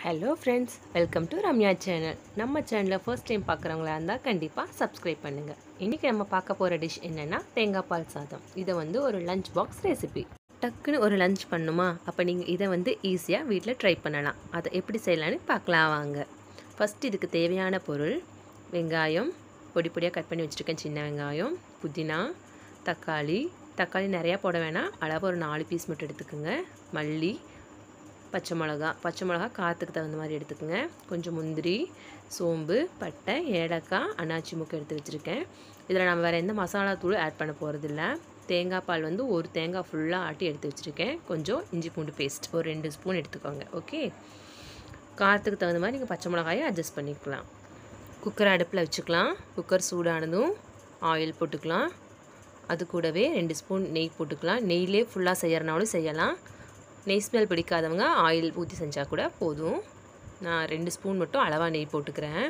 hello friends welcome to Ramya channel நம்ம சேனலை first time பார்க்குறவங்களா இருந்தால் கண்டிப்பாக சப்ஸ்கிரைப் பண்ணுங்கள் இன்றைக்கி நம்ம பார்க்க போகிற டிஷ் என்னென்னா தேங்காய் பால் சாதம் இதை வந்து ஒரு லஞ்ச் பாக்ஸ் ரெசிபி டக்குன்னு ஒரு லஞ்ச் பண்ணுமா அப்போ நீங்கள் இதை வந்து ஈஸியாக வீட்டில் ட்ரை பண்ணலாம் அதை எப்படி செய்யலான்னு பார்க்கலாம் வாங்க ஃபஸ்ட் இதுக்கு தேவையான பொருள் வெங்காயம் பொடி பொடியாக கட் பண்ணி வச்சுருக்கேன் சின்ன வெங்காயம் புதினா தக்காளி தக்காளி நிறையா போட வேணாம் அளவு ஒரு நாலு பீஸ் மட்டும் எடுத்துக்கோங்க மல்லி பச்சை மிளகா பச்சை மிளகா காற்றுக்கு தகுந்த மாதிரி எடுத்துக்கோங்க கொஞ்சம் முந்திரி சோம்பு பட்டை ஏலக்காய் அன்னாச்சி முக்கை எடுத்து வச்சுருக்கேன் இதில் நம்ம வேறு எந்த மசாலா தூள் ஆட் பண்ண போகிறதில்ல தேங்காய் பால் வந்து ஒரு தேங்காய் ஃபுல்லாக ஆட்டி எடுத்து வச்சுருக்கேன் கொஞ்சம் இஞ்சி பூண்டு பேஸ்ட் ஒரு ரெண்டு ஸ்பூன் எடுத்துக்கோங்க ஓகே காரத்துக்கு தகுந்த மாதிரி நீங்கள் பச்சை மிளகாயை அட்ஜஸ்ட் பண்ணிக்கலாம் குக்கர் அடுப்பில் வச்சுக்கலாம் குக்கர் சூடானதும் ஆயில் போட்டுக்கலாம் அது கூடவே ரெண்டு ஸ்பூன் நெய் போட்டுக்கலாம் நெய்லே ஃபுல்லாக செய்யறனாலும் செய்யலாம் நெய் ஸ்மெல் பிடிக்காதவங்க ஆயில் ஊற்றி செஞ்சால் கூட போதும் நான் ரெண்டு ஸ்பூன் மட்டும் அளவாக நெய் போட்டுக்கிறேன்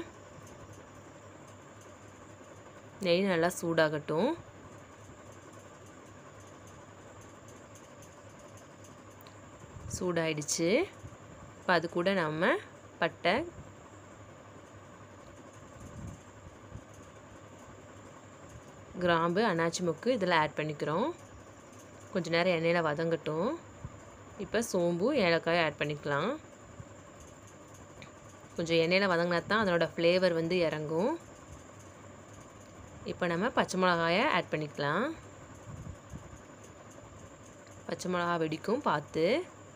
நெய் நல்லா சூடாகட்டும் சூடாயிடுச்சு இப்போ அது கூட நம்ம பட்டை கிராம்பு அன்னாச்சி மொக்கு இதில் ஆட் பண்ணிக்கிறோம் கொஞ்சம் நேரம் எண்ணெயில் வதங்கட்டும் இப்போ சோம்பு ஏலக்காய் ஆட் பண்ணிக்கலாம் கொஞ்சம் எண்ணெயில் வதங்கினா தான் அதனோட ஃப்ளேவர் வந்து இறங்கும் இப்போ நம்ம பச்சை மிளகாயை ஆட் பண்ணிக்கலாம் பச்சை மிளகா வெடிக்கும் பார்த்து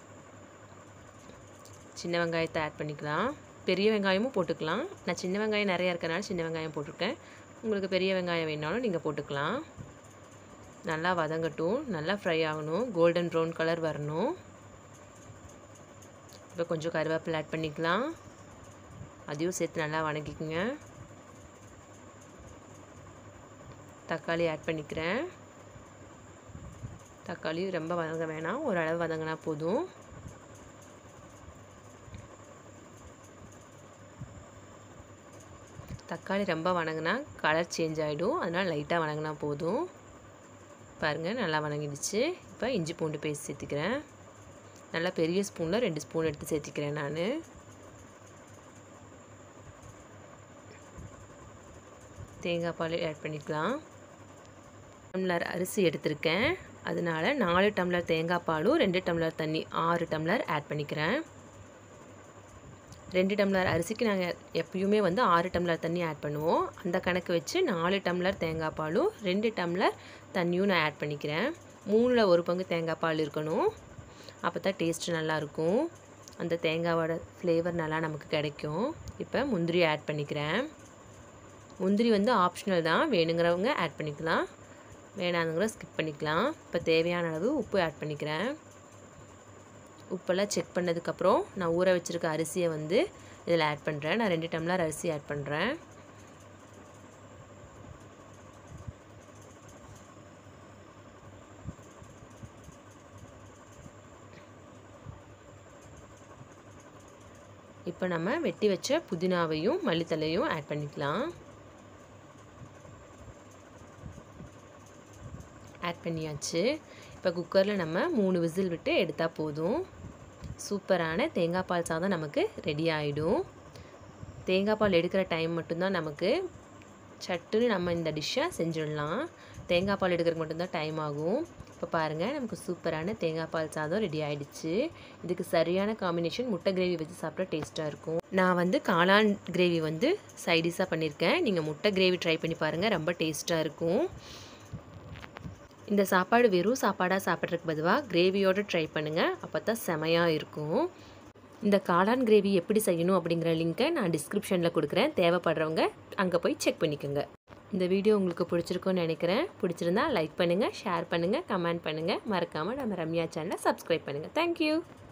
சின்ன வெங்காயத்தை ஆட் பண்ணிக்கலாம் பெரிய வெங்காயமும் போட்டுக்கலாம் நான் சின்ன வெங்காயம் நிறையா இருக்கனால சின்ன வெங்காயம் போட்டிருக்கேன் உங்களுக்கு பெரிய வெங்காயம் வேணாலும் நீங்கள் போட்டுக்கலாம் நல்லா வதங்கட்டும் நல்லா ஃப்ரை ஆகணும் கோல்டன் ப்ரௌன் கலர் வரணும் இப்போ கொஞ்சம் கருவேப்பிலை ஆட் பண்ணிக்கலாம் அதையும் சேர்த்து நல்லா வணக்கிக்கோங்க தக்காளி ஆட் பண்ணிக்கிறேன் தக்காளி ரொம்ப வதங்க வேணாம் ஓரளவு வதங்கினா போதும் தக்காளி ரொம்ப வணங்கினா கலர் சேஞ்ச் ஆகிடும் அதனால் லைட்டாக வணங்கினா போதும் பாருங்கள் நல்லா வணங்கிடுச்சு இப்போ இஞ்சி பூண்டு பேஸ்ட் சேர்த்துக்கிறேன் நல்லா பெரிய ஸ்பூனில் ரெண்டு ஸ்பூன் எடுத்து சேர்த்திக்கிறேன் நான் தேங்காய் பால் ஆட் பண்ணிக்கலாம் டம்ளர் அரிசி எடுத்திருக்கேன் அதனால் நாலு டம்ளர் தேங்காய் பாலும் ரெண்டு டம்ளர் தண்ணி ஆறு டம்ளர் ஆட் பண்ணிக்கிறேன் ரெண்டு டம்ளர் அரிசிக்கு நாங்கள் எப்பயுமே வந்து ஆறு டம்ளர் தண்ணி ஆட் பண்ணுவோம் அந்த கணக்கு வச்சு நாலு டம்ளர் தேங்காய் பாலும் ரெண்டு டம்ளர் தண்ணியும் நான் ஆட் பண்ணிக்கிறேன் மூணில் ஒரு பங்கு தேங்காய் பால் இருக்கணும் அப்போ தான் டேஸ்ட்டு நல்லாயிருக்கும் அந்த தேங்காவோட ஃப்ளேவர் நல்லா நமக்கு கிடைக்கும் இப்போ முந்திரி ஆட் பண்ணிக்கிறேன் முந்திரி வந்து ஆப்ஷனல் தான் வேணுங்கிறவங்க ஆட் பண்ணிக்கலாம் வேணாதுங்கிற ஸ்கிப் பண்ணிக்கலாம் இப்போ தேவையான அளவு உப்பு ஆட் பண்ணிக்கிறேன் உப்பெல்லாம் செக் பண்ணதுக்கப்புறம் நான் ஊற வச்சுருக்க அரிசியை வந்து இதில் ஆட் பண்ணுறேன் நான் ரெண்டு டம்ளர் அரிசி ஆட் பண்ணுறேன் இப்போ நம்ம வெட்டி வச்ச புதினாவையும் மல்லித்தலையும் ஆட் பண்ணிக்கலாம் ஆட் பண்ணியாச்சு இப்போ குக்கரில் நம்ம மூணு விசில் விட்டு எடுத்தால் போதும் சூப்பரான தேங்காய் பால் சாதம் நமக்கு ரெடி ஆகிடும் தேங்காய் பால் எடுக்கிற டைம் மட்டும்தான் நமக்கு சட்டுன்னு நம்ம இந்த டிஷ்ஷை செஞ்சிடலாம் தேங்காய் பால் எடுக்கிறதுக்கு மட்டும்தான் டைம் ஆகும் இப்போ பாருங்கள் நமக்கு சூப்பரான தேங்காய் பால் சாதம் ரெடி ஆகிடுச்சு இதுக்கு சரியான காம்பினேஷன் முட்டை கிரேவி வச்சு சாப்பிட்டா டேஸ்ட்டாக இருக்கும் நான் வந்து காளான் கிரேவி வந்து சைடிஷாக பண்ணியிருக்கேன் நீங்கள் முட்டை கிரேவி ட்ரை பண்ணி பாருங்கள் ரொம்ப டேஸ்ட்டாக இருக்கும் இந்த சாப்பாடு வெறும் சாப்பாடாக சாப்பிட்றதுக்கு பதிலாக கிரேவியோடு ட்ரை பண்ணுங்கள் அப்போ தான் செமையாக இருக்கும் இந்த காளான் கிரேவி எப்படி செய்யணும் அப்படிங்கிற லிங்க்கை நான் டிஸ்கிரிப்ஷனில் கொடுக்குறேன் தேவைப்படுறவங்க அங்கே போய் செக் பண்ணிக்கோங்க இந்த வீடியோ உங்களுக்கு பிடிச்சிருக்குன்னு நினைக்கிறேன் பிடிச்சிருந்தா லைக் பண்ணுங்கள் ஷேர் பண்ணுங்கள் கமெண்ட் பண்ணுங்கள் மறக்காமல் நம்ம ரம்யா சேனலை சப்ஸ்கிரைப் பண்ணுங்கள் தேங்க்யூ